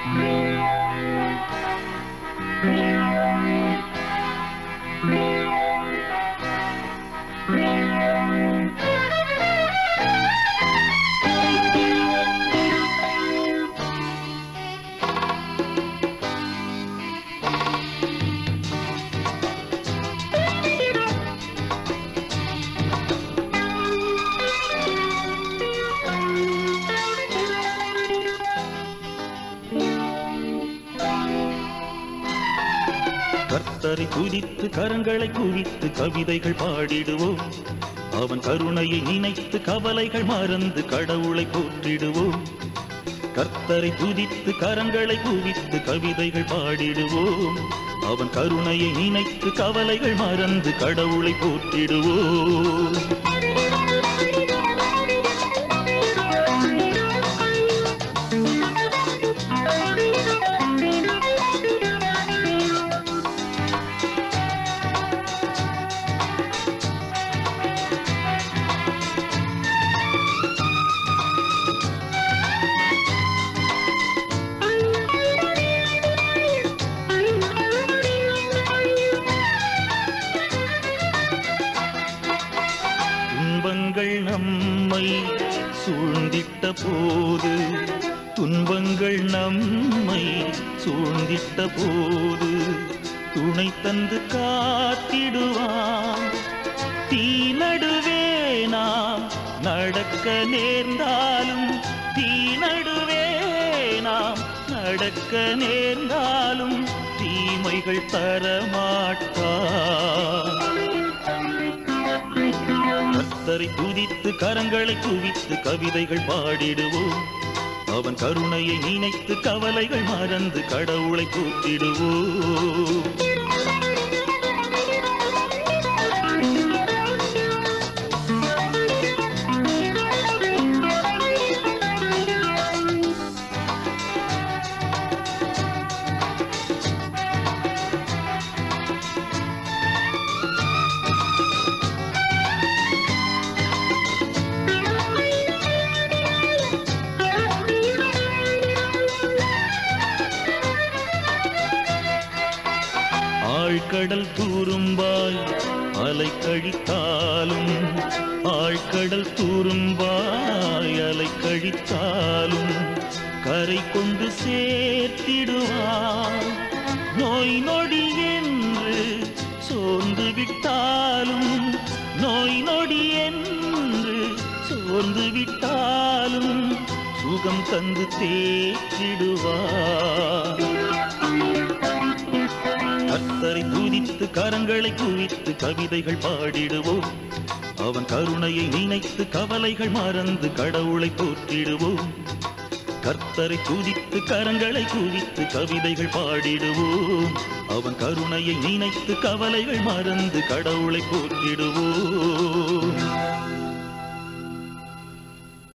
கர்த்தரை துதித்து கரங்களை குவித்து கவிதைகள் பாடிடுவோம் அவன் கருணையை நினைத்து கவலைகள் மறந்து கடவுளை போற்றிடுவோம் கர்த்தரை துதித்து கரங்களை குவித்து கவிதைகள் பாடிடுவோம் அவன் கருணையை நினைத்து கவலைகள் மறந்து கடவுளை போற்றிடுவோம் துன்பங்கள் நம்மை சூழ்ந்திட்ட போது துன்பங்கள் நம்மை சூழ்ந்திட்ட போது துணை தந்து காத்திடுவான் தீ நடுவே நாம் நடக்க நேர்ந்தாலும் தீ நடுவே நாம் நடக்க நேர்ந்தாலும் தீமைகள் தரமாட்டான் கர்த்தரை துதித்து கரங்களை குவித்து கவிதைகள் பாடிடுவோம் அவன் கருணையை நினைத்து கவலைகள் மறந்து கடவுளை கூப்பிடுவோம் ஆழ்கடல் தூரும்பாய் அலை கழித்தாலும் ஆழ்கடல் தூரும்பாய் அலை கழித்தாலும் கரை கொண்டு சேர்த்திடுவார் நோய் நொடி என்று சோர்ந்து விட்டாலும் நோய் நொடி என்று சோர்ந்து விட்டாலும் சுகம் தந்து தேற்றிடுவார் கர்த்தரை துதித்து கரங்களை குவித்து கவிதைகள் பாடிடுவோம் அவன் கருணையை நினைத்து கவலைகள் மறந்து கடவுளை போற்றிடுவோம் கர்த்தரை துதித்து கரங்களை குவித்து கவிதைகள் பாடிடுவோம் அவன் கருணையை நினைத்து கவலைகள் மறந்து கடவுளை போற்றிடுவோம்